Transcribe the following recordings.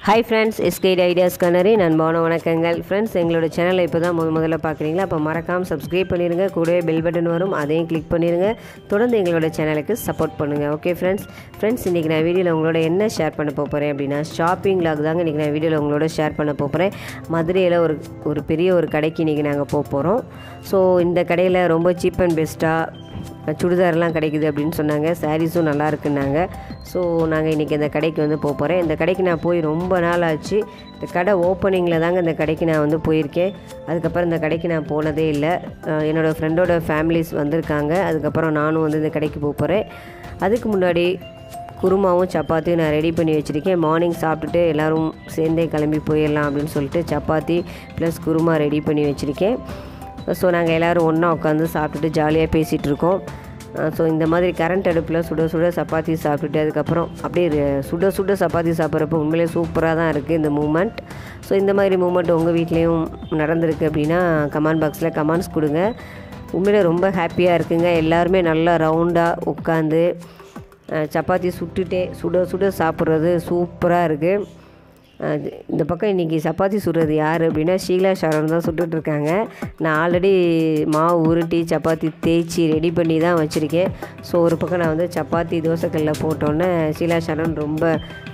hi friends எஸ்கேட் ideas கனரி நண்பான வணக்கங்கள் ஃப்ரெண்ட்ஸ் எங்களோட சேனலை இப்போ தான் முத முதல்ல பார்க்குறீங்களா அப்போ மறக்காமல் சப்ஸ்கிரைப் பண்ணிடுங்க கூடவே பெல் பட்டன் வரும் அதையும் கிளிக் பண்ணிடுங்க தொடர்ந்து எங்களோட சேனலுக்கு சப்போர்ட் பண்ணுங்கள் ஓகே ஃப்ரெண்ட்ஸ் ஃப்ரெண்ட்ஸ் இன்றைக்கி நான் வீடியோவில் உங்களோட என்ன ஷேர் பண்ண போகிறேன் அப்படின்னா ஷாப்பிங் லாக் தாங்க இன்றைக்கி நான் வீடியோவில் உங்களோட ஷேர் பண்ண போகிறேன் மதுரையில் ஒரு ஒரு பெரிய ஒரு கடைக்கு இன்றைக்கி நாங்கள் போக போகிறோம் ஸோ இந்த கடையில் ரொம்ப சீப் அண்ட் பெஸ்ட்டாக சுடிதார்லாம் கிடைக்குது அப்படின்னு சொன்னாங்க சாரீஸும் நல்லா இருக்குன்னாங்க ஸோ நாங்கள் இன்றைக்கி இந்த கடைக்கு வந்து போக போகிறேன் இந்த கடைக்கு நான் போய் ரொம்ப நாள் ஆச்சு இந்த கடை ஓப்பனிங்கில் தாங்க இந்த கடைக்கு நான் வந்து போயிருக்கேன் அதுக்கப்புறம் இந்த கடைக்கு நான் போனதே இல்லை அஹ் என்னோடய ஃப்ரெண்டோட ஃபேமிலிஸ் வந்திருக்காங்க அதுக்கப்புறம் நானும் வந்து இந்த கடைக்கு போக போகிறேன் அதுக்கு முன்னாடி குருமாவும் சப்பாத்தியும் நான் ரெடி பண்ணி வச்சுருக்கேன் மார்னிங் சாப்பிட்டுட்டு எல்லோரும் சேர்ந்தே கிளம்பி போயிடலாம் அப்படின்னு சொல்லிட்டு சப்பாத்தி ப்ளஸ் குருமா ரெடி பண்ணி வச்சுருக்கேன் ஸோ நாங்கள் எல்லோரும் ஒன்றா உட்காந்து சாப்பிட்டுட்டு ஜாலியாக பேசிகிட்டு இருக்கோம் ஸோ இந்த மாதிரி கரண்ட் அடுப்பில் சுட சுட சப்பாத்தி சாப்பிட்டுட்டு அதுக்கப்புறம் அப்படியே ரு- சுட சுட சப்பாத்தி சாப்பிட்றப்ப உண்மையிலே சூப்பராக தான் இருக்குது இந்த மூமெண்ட் ஸோ இந்த மாதிரி மூமெண்ட் உங்கள் வீட்லேயும் நடந்திருக்கு அப்படின்னா கமெண்ட் பாக்ஸில் கமெண்ட்ஸ் கொடுங்க உண்மையிலே ரொம்ப ஹாப்பியாக இருக்குங்க எல்லாருமே நல்லா ரவுண்டாக உட்காந்து அஹ், சப்பாத்தி சுட்டுட்டே சுட சுட சாப்பிட்றது சூப்பராக இருக்குது அது இந்த பக்கம் இன்றைக்கி சப்பாத்தி சுடுறது யார் அப்படின்னா ஷீலா ஷாரன் தான் சுட்டுட்ருக்காங்க நான் ஆல்ரெடி மாவு உருட்டி சப்பாத்தி தேய்ச்சி ரெடி பண்ணி தான் வச்சுருக்கேன் ஸோ ஒரு பக்கம் நான் வந்து சப்பாத்தி தோசைக்கல்ல போட்டோன்னே ஷீலா ஷாரன் ரொம்ப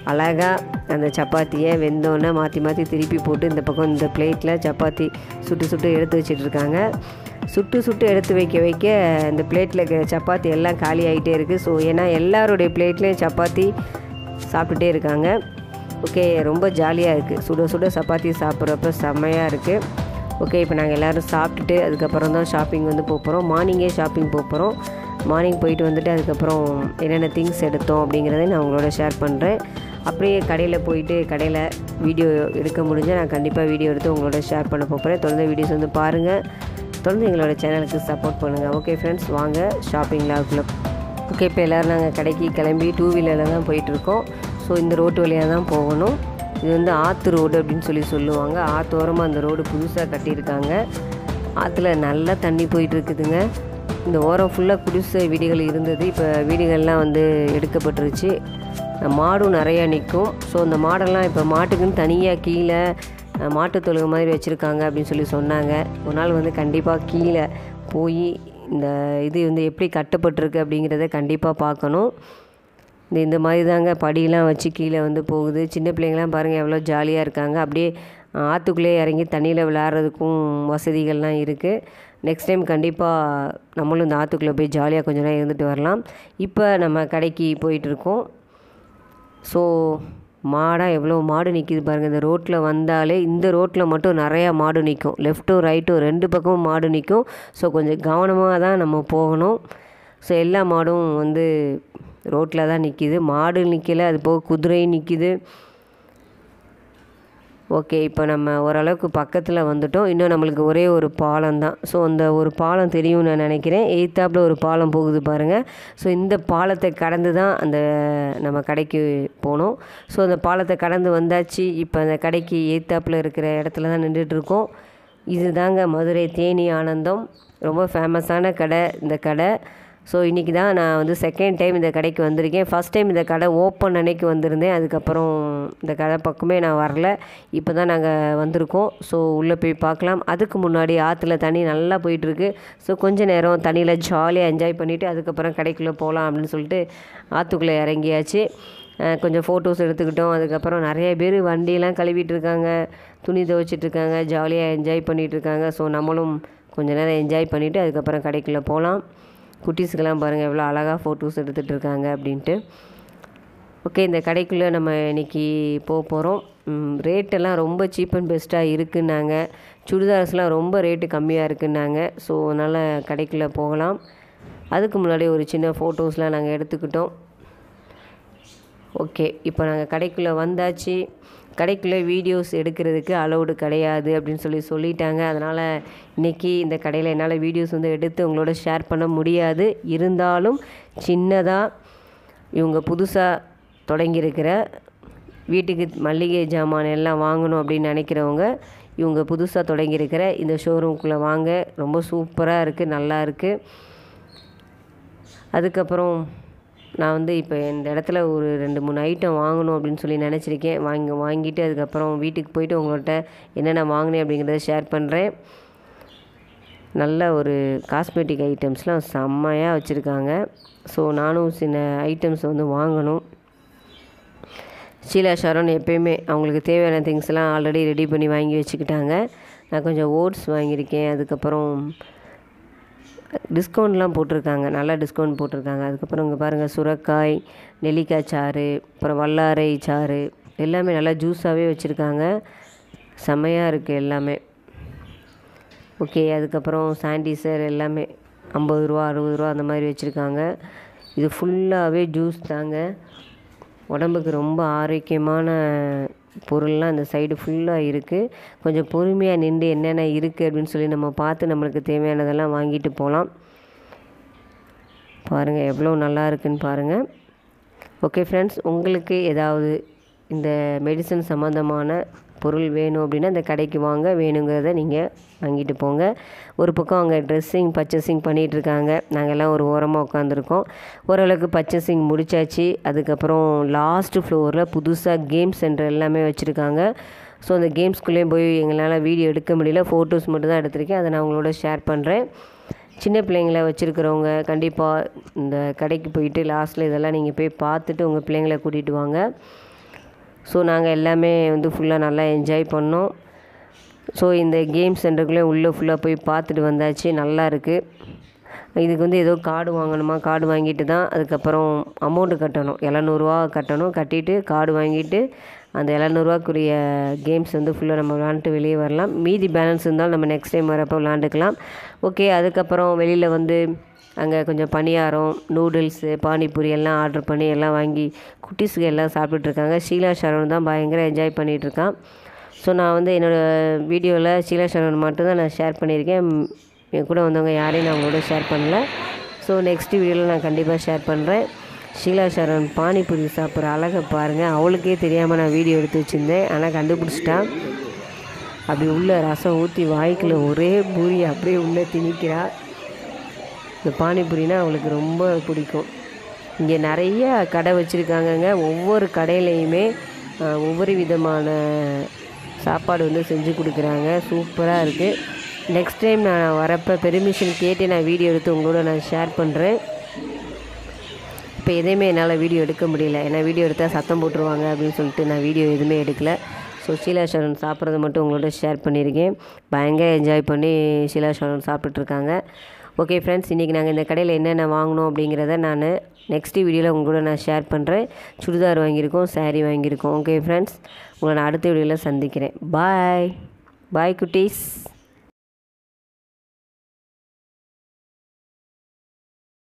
அழகாக அந்த சப்பாத்தியை வெந்தோன்னே மாற்றி மாற்றி திருப்பி போட்டு இந்த பக்கம் இந்த பிளேட்டில் சப்பாத்தி சுட்டு சுட்டு எடுத்து வச்சிட்ருக்காங்க சுட்டு சுட்டு எடுத்து வைக்க வைக்க இந்த பிளேட்டில் இருக்கிற சப்பாத்தி எல்லாம் காலி ஆகிட்டே இருக்குது ஸோ ஏன்னா எல்லாருடைய பிளேட்லேயும் சப்பாத்தி சாப்பிட்டுட்டே இருக்காங்க ஓகே ரொம்ப ஜாலியாக இருக்குது சுட சுட சப்பாத்தி சாப்பிட்றப்ப செம்மையாக இருக்குது ஓகே இப்போ நாங்கள் எல்லோரும் சாப்பிட்டுட்டு அதுக்கப்புறம் தான் ஷாப்பிங் வந்து போக போகிறோம் மார்னிங்கே ஷாப்பிங் போக போகிறோம் மார்னிங் போயிட்டு வந்துட்டு அதுக்கப்புறம் என்னென்ன திங்ஸ் எடுத்தோம் அப்படிங்கிறத நான் உங்களோட ஷேர் பண்ணுறேன் அப்படியே கடையில் போயிட்டு கடையில் வீடியோ எடுக்க முடிஞ்சால் நான் கண்டிப்பாக வீடியோ எடுத்து உங்களோட ஷேர் பண்ண போகிறேன் தொடர்ந்து வீடியோஸ் வந்து பாருங்கள் தொடர்ந்து எங்களோட சேனலுக்கு சப்போர்ட் பண்ணுங்கள் ஓகே ஃப்ரெண்ட்ஸ் வாங்க ஷாப்பிங் லாக்குள்ள ஓகே இப்போ எல்லோரும் நாங்கள் கடைக்கு கிளம்பி டூ வீலரில் தான் போயிட்டுருக்கோம் ஸோ இந்த ரோட்டு வழியாக தான் போகணும் இது வந்து ஆற்று ரோடு அப்படின்னு சொல்லி சொல்லுவாங்க ஆற்றோரமாக அந்த ரோடு புதுசாக கட்டியிருக்காங்க ஆற்றுல நல்லா தண்ணி போயிட்டு இருக்குதுங்க இந்த ஓரம் ஃபுல்லாக குடிசை வீடுகள் இருந்தது இப்போ வீடுகள்லாம் வந்து எடுக்கப்பட்டுருச்சு மாடும் நிறையா நிற்கும் ஸோ இந்த மாடெல்லாம் இப்போ மாட்டுக்குன்னு தனியாக கீழே அஹ், மாட்டுத் தொழுகை மாதிரி வச்சுருக்காங்க அப்படின்னு சொல்லி சொன்னாங்க ஒரு நாள் வந்து கண்டிப்பாக கீழே போய் இந்த இது வந்து எப்படி கட்டப்பட்டிருக்கு அப்படிங்கிறத கண்டிப்பாக பார்க்கணும் இந்த இந்த மாதிரி தாங்க படியெலாம் வச்சு கீழே வந்து போகுது சின்ன பிள்ளைங்களாம் பாருங்கள் எவ்வளோ ஜாலியாக இருக்காங்க அப்படியே ஆற்றுக்குள்ளே இறங்கி தண்ணியில் விளையாடுறதுக்கும் வசதிகள்லாம் இருக்குது நெக்ஸ்ட் டைம் கண்டிப்பாக நம்மளும் இந்த ஆற்றுக்குள்ளே போய் ஜாலியாக கொஞ்ச நேரம் இருந்துட்டு வரலாம் இப்போ நம்ம கடைக்கு போயிட்டுருக்கோம் ஸோ மாடாக எவ்வளோ மாடு நிற்கிது பாருங்கள் இந்த ரோட்டில் வந்தாலே இந்த ரோட்டில் மட்டும் நிறையா மாடு நிற்கும் லெஃப்ட்டும் ரைட்டும் ரெண்டு பக்கமும் மாடு நிற்கும் ஸோ கொஞ்சம் கவனமாக தான் நம்ம போகணும் ஸோ எல்லா மாடும் வந்து ரோட்டில் தான் நிற்கிது மாடு நிற்கல அது போக குதிரையும் நிற்கிது ஓகே இப்போ நம்ம ஓரளவுக்கு பக்கத்தில் வந்துட்டோம் இன்னும் நம்மளுக்கு ஒரே ஒரு பாலம் தான் ஸோ அந்த ஒரு பாலம் தெரியும்னு நான் நினைக்கிறேன் எய்த்தாப்பில் ஒரு பாலம் போகுது பாருங்கள் ஸோ இந்த பாலத்தை கடந்து தான் அந்த நம்ம கடைக்கு போனோம் ஸோ அந்த பாலத்தை கடந்து வந்தாச்சு இப்போ அந்த கடைக்கு எய்த்தாப்பில் இருக்கிற இடத்துல தான் நின்றுட்டு இருக்கோம் இது தாங்க மதுரை தேனி ஆனந்தம் ரொம்ப ஃபேமஸான கடை இந்த கடை ஸோ இன்றைக்கி தான் நான் வந்து செகண்ட் டைம் இந்த கடைக்கு வந்திருக்கேன் ஃபஸ்ட் டைம் இந்த கடை ஓப்பன் அன்னைக்கு வந்திருந்தேன் அதுக்கப்புறம் இந்த கடை பக்கமே நான் வரல இப்போ தான் நாங்கள் வந்திருக்கோம் ஸோ உள்ளே போய் பார்க்கலாம் அதுக்கு முன்னாடி ஆற்றுல தண்ணி நல்லா போயிட்டுருக்கு ஸோ கொஞ்ச நேரம் தண்ணியில் ஜாலியாக என்ஜாய் பண்ணிவிட்டு அதுக்கப்புறம் கடைக்குள்ளே போகலாம் அப்படின்னு சொல்லிட்டு ஆற்றுக்குள்ளே இறங்கியாச்சு அஹ் கொஞ்சம் ஃபோட்டோஸ் எடுத்துக்கிட்டோம் அதுக்கப்புறம் நிறைய பேர் வண்டியெல்லாம் கழுவிட்டு இருக்காங்க துணி துவைச்சிட்டு இருக்காங்க ஜாலியாக என்ஜாய் பண்ணிகிட்டு இருக்காங்க ஸோ நம்மளும் கொஞ்ச நேரம் என்ஜாய் பண்ணிவிட்டு அதுக்கப்புறம் கடைக்குள்ளே போகலாம் குட்டீஸுக்கெல்லாம் பாருங்கள் எவ்வளோ அழகாக ஃபோட்டோஸ் எடுத்துகிட்டு இருக்காங்க அப்படின்ட்டு ஓகே இந்த கடைக்குள்ளே நம்ம இன்னைக்கு போக போகிறோம் ரேட்டெல்லாம் ரொம்ப சீப் அண்ட் பெஸ்ட்டாக இருக்குன்னாங்க சுடிதார்ஸ்லாம் ரொம்ப ரேட்டு கம்மியாக இருக்குன்னாங்க ஸோ அதனால் கடைக்குள்ளே போகலாம் அதுக்கு முன்னாடி ஒரு சின்ன ஃபோட்டோஸ்லாம் நாங்கள் எடுத்துக்கிட்டோம் ஓகே இப்போ நாங்கள் கடைக்குள்ளே வந்தாச்சு கடைக்குள்ளே வீடியோஸ் எடுக்கிறதுக்கு அலௌடு கிடையாது அப்படின்னு சொல்லி சொல்லிட்டாங்க அதனால் இன்றைக்கி இந்த கடையில் என்னால் வீடியோஸ் வந்து எடுத்து உங்களோட ஷேர் பண்ண முடியாது இருந்தாலும் சின்னதாக இவங்க புதுசாக தொடங்கியிருக்கிற வீட்டுக்கு மல்லிகை ஜாமான் எல்லாம் வாங்கணும் அப்படின்னு நினைக்கிறவங்க இவங்க புதுசாக தொடங்கியிருக்கிற இந்த ஷோரூம்குள்ளே வாங்க ரொம்ப சூப்பராக இருக்குது நல்லா இருக்குது அதுக்கப்புறம் நான் வந்து இப்போ இந்த இடத்துல ஒரு ரெண்டு மூணு ஐட்டம் வாங்கணும் அப்படின்னு சொல்லி நினச்சிருக்கேன் வாங்கி வாங்கிட்டு அதுக்கப்புறம் வீட்டுக்கு போயிட்டு உங்கள்கிட்ட என்னென்ன வாங்கினேன் அப்படிங்கிறத ஷேர் பண்ணுறேன் நல்ல ஒரு காஸ்மெட்டிக் ஐட்டம்ஸ்லாம் செம்மையாக வச்சுருக்காங்க ஸோ நானும் சில ஐட்டம்ஸ் வந்து வாங்கணும் ஷீலா ஷாரோன் எப்பயுமே அவங்களுக்கு தேவையான திங்ஸ்லாம் ஆல்ரெடி ரெடி பண்ணி வாங்கி வச்சுக்கிட்டாங்க நான் கொஞ்சம் ஓட்ஸ் வாங்கியிருக்கேன் அதுக்கப்புறம் டிஸ்கவுண்ட்லாம் போட்டிருக்காங்க நல்லா டிஸ்கவுண்ட் போட்டிருக்காங்க அதுக்கப்புறம் இங்கே பாருங்கள் சுரக்காய் நெல்லிக்காய் சாறு அப்புறம் வல்லாரை சாறு எல்லாமே நல்லா ஜூஸாகவே வச்சுருக்காங்க செம்மையாக இருக்குது எல்லாமே ஓகே அதுக்கப்புறம் சாண்டிசர் எல்லாமே ஐம்பது ரூபா அறுபது ரூபா அந்த மாதிரி வச்சுருக்காங்க இது ஃபுல்லாகவே ஜூஸ் தாங்க உடம்புக்கு ரொம்ப ஆரோக்கியமான பொருள்லாம் இந்த சைடு ஃபுல்லாக இருக்குது கொஞ்சம் பொறுமையாக நின்று என்னென்ன இருக்குது அப்படின்னு சொல்லி நம்ம பார்த்து நம்மளுக்கு தேவையானதெல்லாம் வாங்கிட்டு போகலாம் பாருங்கள் எவ்வளோ நல்லா இருக்குன்னு பாருங்கள் ஓகே ஃப்ரெண்ட்ஸ் உங்களுக்கு ஏதாவது இந்த மெடிசன் சம்மந்தமான பொருள் வேணும் அப்படின்னா இந்த கடைக்கு வாங்க வேணுங்கிறத நீங்கள் வாங்கிட்டு போங்க ஒரு பக்கம் அங்கே ட்ரெஸ்ஸிங் பர்ச்சேசிங் பண்ணிகிட்ருக்காங்க நாங்கள் எல்லாம் ஒரு ஓரமாக உட்காந்துருக்கோம் ஓரளவுக்கு பர்ச்சேசிங் முடிச்சாச்சு அதுக்கப்புறம் லாஸ்ட்டு ஃப்ளோரில் புதுசாக கேம் சென்டர் எல்லாமே வச்சுருக்காங்க ஸோ அந்த கேம்ஸ்குள்ளேயும் போய் எங்களால் வீடியோ எடுக்க முடியல ஃபோட்டோஸ் மட்டும் தான் எடுத்திருக்கேன் அதை நான் உங்களோட ஷேர் பண்ணுறேன் சின்ன பிள்ளைங்கள வச்சுருக்கிறவங்க கண்டிப்பாக இந்த கடைக்கு போயிட்டு லாஸ்ட்டில் இதெல்லாம் நீங்கள் போய் பார்த்துட்டு உங்கள் பிள்ளைங்கள கூட்டிகிட்டு வாங்க ஸோ நாங்கள் எல்லாமே வந்து ஃபுல்லாக நல்லா என்ஜாய் பண்ணோம் ஸோ இந்த கேம் சென்டருக்குள்ளே உள்ளே ஃபுல்லாக போய் பார்த்துட்டு வந்தாச்சு நல்லா இருக்குது இதுக்கு வந்து ஏதோ கார்டு வாங்கணுமா கார்டு வாங்கிட்டு தான் அதுக்கப்புறம் அமௌண்ட்டு கட்டணும் எழுநூறுவா கட்டணும் கட்டிட்டு கார்டு வாங்கிட்டு அந்த எழுநூறுவாக்குரிய கேம்ஸ் வந்து ஃபுல்லாக நம்ம விளாண்டுட்டு வெளியே வரலாம் மீதி பேலன்ஸ் இருந்தாலும் நம்ம நெக்ஸ்ட் டைம் வரப்போ விளாண்டுக்கலாம் ஓகே அதுக்கப்புறம் வெளியில் வந்து அங்கே கொஞ்சம் பணியாரம் நூடுல்ஸு பானிபூரி எல்லாம் ஆர்டர் பண்ணி எல்லாம் வாங்கி குட்டீஸுக்கு எல்லாம் சாப்பிட்டுட்ருக்காங்க ஷீலா ஷரவன் தான் பயங்கர என்ஜாய் பண்ணிகிட்ருக்கான் ஸோ நான் வந்து என்னோடய வீடியோவில் ஷீலா ஷரவன் மட்டும்தான் நான் ஷேர் பண்ணியிருக்கேன் என் கூட வந்தவங்க யாரையும் நான் உங்களோட ஷேர் பண்ணல ஸோ நெக்ஸ்ட் வீடியோவில் நான் கண்டிப்பாக ஷேர் பண்ணுறேன் ஷீலா ஷரவன் பானிபூரி சாப்பிட்ற அழகை பாருங்கள் அவளுக்கே தெரியாமல் நான் வீடியோ எடுத்து வச்சுருந்தேன் ஆனால் கண்டுபிடிச்சிட்டான் அப்படி உள்ள ரசம் ஊற்றி வாய்க்குள்ள ஒரே பூரி அப்படியே உள்ளே திணிக்கிறா இந்த பானிபூரினா அவளுக்கு ரொம்ப பிடிக்கும் இங்கே நிறைய கடை வச்சுருக்காங்கங்க ஒவ்வொரு கடையிலையுமே அஹ், ஒவ்வொரு விதமான சாப்பாடு வந்து செஞ்சு கொடுக்குறாங்க சூப்பராக இருக்குது நெக்ஸ்ட் டைம் நான் வரப்போ பெர்மிஷன் கேட்டு நான் வீடியோ எடுத்து உங்களோட நான் ஷேர் பண்ணுறேன் இப்போ எதையுமே என்னால் வீடியோ எடுக்க முடியல ஏன்னா வீடியோ எடுத்தால் சத்தம் போட்டுருவாங்க அப்படின்னு சொல்லிட்டு நான் வீடியோ எதுவுமே எடுக்கல ஸோ ஷீலாஸ்வரன் சாப்பிட்றத மட்டும் உங்களோட ஷேர் பண்ணியிருக்கேன் பயங்கர என்ஜாய் பண்ணி ஷீலாஸ்வரன் சாப்பிட்டுட்ருக்காங்க ஓகே ஃப்ரெண்ட்ஸ் இன்றைக்கி நாங்கள் இந்த கடையில் என்னென்ன வாங்கினோம் அப்படிங்கிறத நான் நெக்ஸ்ட் வீடியோவில் உங்க கூட நான் ஷேர் பண்ணுறேன் சுடிதார் வாங்கியிருக்கோம் saree வாங்கியிருக்கோம் ஓகே ஃப்ரெண்ட்ஸ் உங்களை நான் அடுத்த வீடியோவில் சந்திக்கிறேன் பாய் பாய் குட்டீஸ்